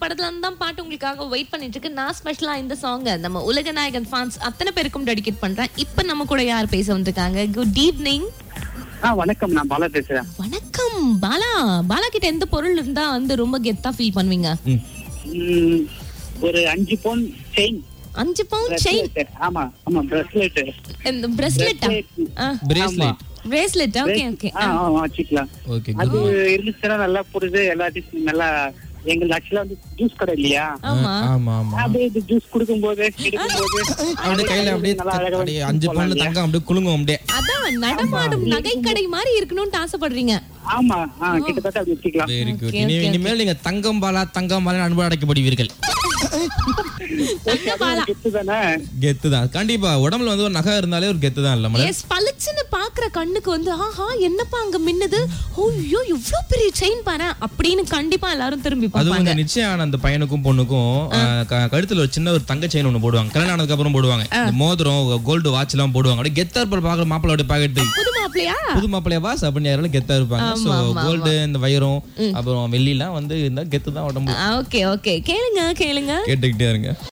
படத்துல இருந்து தான் பாட்டு உங்களுக்காக வெயிட் பண்ணிட்டு இருக்கு நான் ஸ்பெஷலா இந்த சாங் நம்ம உலக நாயகன் ஃபேன்ஸ் அத்தனை பேருக்கும் டெடிகேட் பண்றேன் இப்ப நம்ம கூட யார் பேச வந்திருக்காங்க குட் ஈவினிங் ஆ வணக்கம் நான் பாலா பேசுறேன் வணக்கம் பாலா பாலா கிட்ட எந்த பொருள் இருந்தா வந்து ரொம்ப கெத்தா ஃபீல் பண்ணுவீங்க ம், ஒரு அஞ்சு பவுன் செயின் அஞ்சு பவுண்ட் செயின் ஆமா ஆமா பிரஸ்லெட் இந்த பிரஸ்லெட்டா பிரேஸ்லெட் பிரேஸ்லெட் ஓகே ஓகே ஆ ஆ, வச்சுக்கலாம் ஓகே அது இருந்துச்சுன்னா நல்லா புரியுது எல்லாத்தையும் நல்லா எங்களுக்கு ஆக்சுவலா வந்து ஜூஸ் கடை இல்லையா ஆமா ஆமா ஆமா அப்படியே இது ஜூஸ் குடுக்கும் போது எடுக்கும் போது அப்படியே கையில அப்படியே நல்லா அழகா அப்படியே அஞ்சு பவுன்ல தங்கம் அப்படியே குலுங்கும் அப்படியே அதான் நடமாடும் நகைக்கடை மாதிரி இருக்கணும்னு ஆசைப்படுறீங்க ஆமா ஆ கிட்டத்தட்ட அப்படி வச்சுக்கலாம் வெரி குட் Okay, இனி okay, இனிமேல் நீங்க தங்கம் பாலா தங்கம் பாலா அன்பு அடைக்கப்படுவீர்கள் தங்க பாலா கெத்து தானே கெத்து தான் கண்டிப்பா உடம்புல வந்து ஒரு நகை இருந்தாலே ஒரு கெத்து தான் இல்ல மேடம் எஸ் பளிச்சுன்னு பாக்குற கண்ணுக்கு வந்து ஆஹா என்னப்பா அங்க மின்னுது ஐயோ இவ்ளோ பெரிய செயின் பாரு அப்படின்னு கண்டிப்பா எல்லாரும் திரும்பி அது பார்ப்பாங்க வந்து நிச்சயம் ஆன அந்த பையனுக்கும் பொண்ணுக்கும் அஹ், க- கழுத்துல ஒரு சின்ன ஒரு தங்க செயின் ஒண்ணு போடுவாங்க கல்யாணம் ஆனதுக்கு அப்புறம் போடுவாங்க இந்த மோதிரம் கோல்டு வாட்ச் எல்லாம் போடுவாங்க அப்படியே கெத்தா இருப்பாரு பாக்குற மாப்பிள்ளோட பாக்கெட்டு புது மாப்பிளையா புது மாப்பிள்ளையா பாஸ் அப்படின்னு யாராலும் கெத்தா இருப்பாங்க ஆமா, சோ ஆமா, கோல்டு இந்த வைரம் அப்புறம் வெள்ளிலாம் வந்து இருந்தா கெத்து தான் உடம்பு ஓகே ஓகே கேளுங்க கேளுங்க கேட்டுக்கிட்டே இருங்க